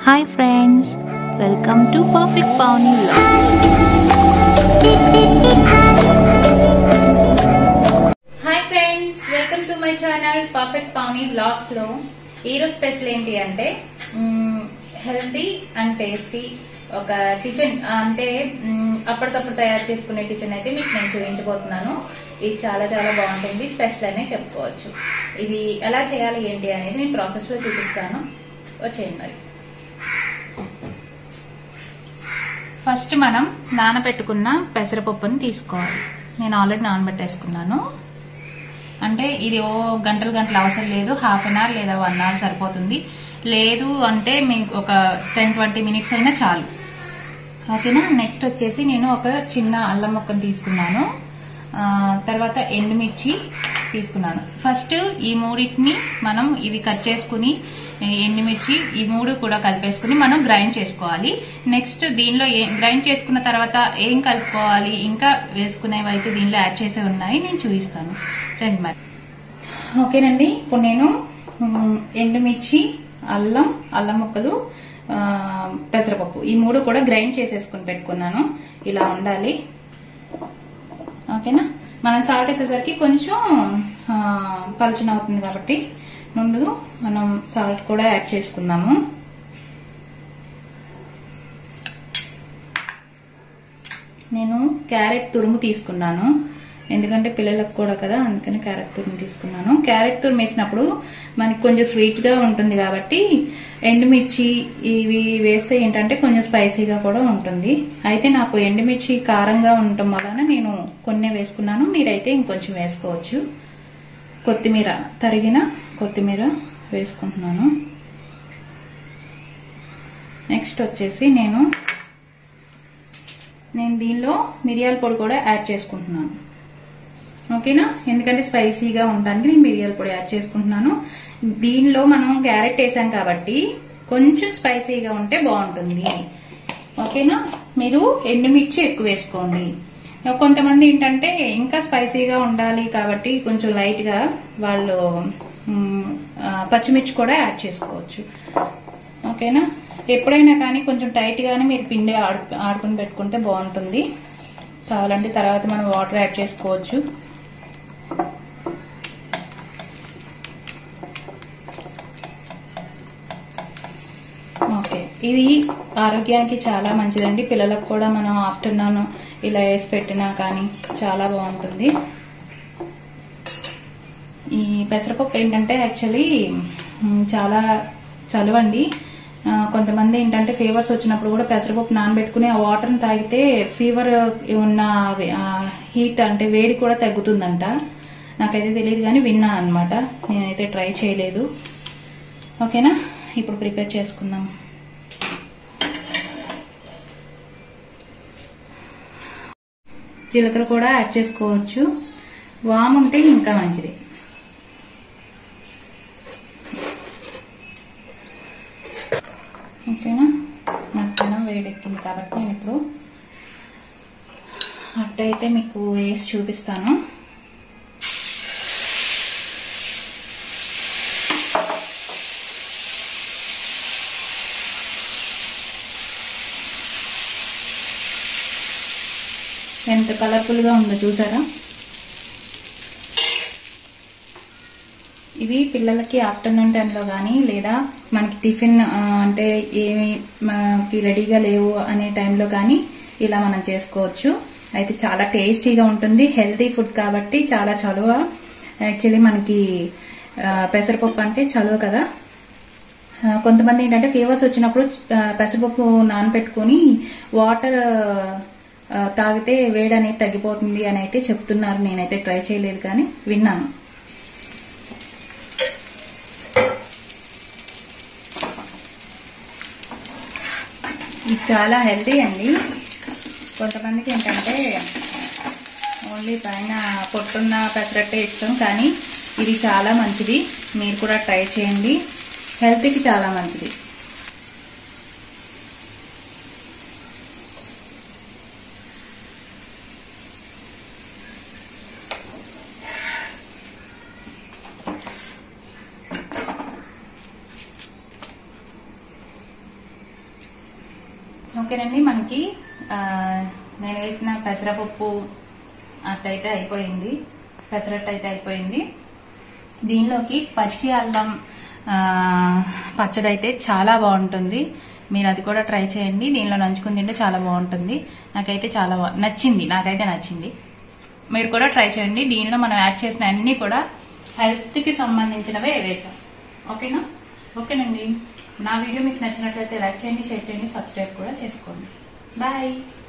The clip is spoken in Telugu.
hi friends welcome to perfect Pouni vlogs hi friends welcome to my channel perfect Pouni vlogs లో ఈరోజు స్పెషల్ ఏంటి అంటే హెల్తీ అండ్ టేస్టీ ఒక టిఫిన్ అంటే మ్మ్, అప్పటికప్పుడు తయారు చేసుకునే టిఫిన్ అయితే మీకు నేను చూపించబోతున్నాను ఇది చాలా చాలా బాగుంటుంది స్పెషల్ అనే చెప్పుకోవచ్చు ఇది ఎలా చేయాలి ఏంటి అనేది నేను ప్రాసెస్ లో చూపిస్తాను వచ్చేయండి మరి ఫస్ట్ మనం నానబెట్టుకున్న పెసరపప్పుని తీసుకోవాలి నేను ఆల్రెడీ నానబెట్టేసుకున్నాను అంటే ఇది ఓ గంటలు గంటలు అవసరం లేదు హాఫ్ అన్ అవర్ లేదా వన్ అవర్ సరిపోతుంది లేదు అంటే మీకు ఒక టెన్ ట్వంటీ మినిట్స్ అయినా చాలు ఓకేనా నెక్స్ట్ వచ్చేసి నేను ఒక చిన్న అల్లం ముక్కను తీసుకున్నాను ఆ, తర్వాత ఎండుమిర్చి తీసుకున్నాను ఫస్ట్ ఈ మూడింటిని మనం ఇవి కట్ చేసుకుని ఈ ఎండుమిర్చి ఈ మూడు కూడా కలిపేసుకుని మనం గ్రైండ్ చేసుకోవాలి నెక్స్ట్ దీనిలో ఏ- గ్రైండ్ చేసుకున్న తర్వాత ఏం కలుపుకోవాలి ఇంకా వేసుకునేవి అయితే దీనిలో యాడ్ చేసే ఉన్నాయి నేను చూపిస్తాను రండి మరి ఓకేనండి ఇప్పుడు నేను మ్, ఎండుమిర్చి అల్లం అల్లం ముక్కలు ఆ, పెసరపప్పు ఈ మూడు కూడా గ్రైండ్ చేసేసుకుని పెట్టుకున్నాను ఇలా ఉండాలి ఓకేనా మనం సాల్ట్ వేసేసరికి కొంచెం ఆ, పలుచన అవుతుంది కాబట్టి ముందు మనం సాల్ట్ కూడా యాడ్ చేసుకుందాము నేను క్యారెట్ తురుము తీసుకున్నాను ఎందుకంటే పిల్లలకు కూడా కదా అందుకని క్యారెట్ తురుము తీసుకున్నాను క్యారెట్ తురుము వేసినప్పుడు మనకి కొంచెం స్వీట్ గా ఉంటుంది కాబట్టి ఎండుమిర్చి ఇవి వేస్తే ఏంటంటే కొంచెం స్పైసీగా కూడా ఉంటుంది అయితే నాకు ఎండుమిర్చి కారంగా ఉండటం వలన నేను కొన్ని వేసుకున్నాను మీరైతే ఇంకొంచెం వేసుకోవచ్చు కొత్తిమీర తరిగిన కొత్తిమీర వేసుకుంటున్నాను నెక్స్ట్ వచ్చేసి నేను నేను దీనిలో మిరియాల పొడి కూడా యాడ్ చేసుకుంటున్నాను ఓకేనా ఎందుకంటే స్పైసీగా ఉండడానికి నేను మిరియాల పొడి యాడ్ చేసుకుంటున్నాను దీనిలో మనం క్యారెట్ వేసాం కాబట్టి కొంచెం స్పైసీగా ఉంటే బాగుంటుంది ఓకేనా మీరు ఎండుమిర్చి ఎక్కువ వేసుకోండి కొంతమంది ఏంటంటే ఇంకా స్పైసీగా ఉండాలి కాబట్టి కొంచెం లైట్ గా వాళ్ళు మ్, ఆ, పచ్చిమిర్చి కూడా యాడ్ చేసుకోవచ్చు ఓకేనా ఎప్పుడైనా కానీ కొంచెం టైట్ గానే మీరు పిండి ఆడు ఆడుకుని పెట్టుకుంటే బాగుంటుంది కావాలంటే తర్వాత మనం వాటర్ యాడ్ చేసుకోవచ్చు ఓకే ఇది ఆరోగ్యానికి చాలా మంచిదండి పిల్లలకు కూడా మనం ఆఫ్టర్నూన్ ఇలా వేసి పెట్టినా కానీ చాలా బాగుంటుంది ఈ పెసరపప్పు ఏంటంటే యాక్చువల్లీ మ్, చాలా చలువండి ఆ, కొంతమంది ఏంటంటే ఫీవర్స్ వచ్చినప్పుడు కూడా పెసరపప్పు నానబెట్టుకుని ఆ వాటర్ని తాగితే ఫీవర్ ఉన్న హీట్ అంటే వేడి కూడా తగ్గుతుందంట నాకైతే తెలియదు కానీ విన్నా అనమాట నేనైతే ట్రై చేయలేదు ఓకేనా ఇప్పుడు ప్రిపేర్ చేసుకుందాం జీలకర్ర కూడా యాడ్ చేసుకోవచ్చు వామ్ ఉంటే ఇంకా మంచిది ఓకేనా నాకు పెనం వేడెక్కింది కాబట్టి నేను ఇప్పుడు అట్టయితే మీకు వేసి చూపిస్తాను ఎంత కలర్ఫుల్ గా ఉందో చూసారా ఇవి పిల్లలకి ఆఫ్టర్నూన్ టైంలో కానీ లేదా మనకి టిఫిన్ ఆ, అంటే ఏమి మనకి రెడీగా లేవు అనే టైంలో కానీ ఇలా మనం చేసుకోవచ్చు అయితే చాలా టేస్టీగా ఉంటుంది హెల్తీ ఫుడ్ కాబట్టి చాలా చలువ యాక్చువల్లీ మనకి ఆ, పెసరపప్పు అంటే చలువ కదా ఆ, కొంతమంది ఏంటంటే ఫీవర్స్ వచ్చినప్పుడు ఆ, పెసరపప్పు నానబెట్టుకొని వాటర్ ఆ, తాగితే వేడి అనేది తగ్గిపోతుంది అని అయితే చెప్తున్నారు నేనైతే ట్రై చేయలేదు కానీ విన్నాను ఇది చాలా హెల్తీ అండి కొంతమందికి ఏంటంటే ఓన్లీ పైన పొట్టున్న పెసరట్టే ఇష్టం కానీ ఇది చాలా మంచిది మీరు కూడా ట్రై చేయండి హెల్త్కి చాలా మంచిది ఓకేనండి మనకి ఆ, నేను వేసిన పెసరపప్పు అట్టయితే అయిపోయింది పెసరట్టు అయితే అయిపోయింది దీనిలోకి పచ్చి అల్లం ఆ, పచ్చడి అయితే చాలా బాగుంటుంది మీరు అది కూడా ట్రై చేయండి దీనిలో నంచుకుని తింటే చాలా బాగుంటుంది నాకైతే చాలా బా- నచ్చింది నాకైతే నచ్చింది మీరు కూడా ట్రై చేయండి దీనిలో మనం యాడ్ చేసిన అన్ని కూడా హెల్త్ కి సంబంధించినవే వేసాం ఓకేనా ఓకేనండి నా వీడియో మీకు నచ్చినట్లయితే లైక్ చేయండి షేర్ చేయండి సబ్స్క్రైబ్ కూడా చేసుకోండి బాయ్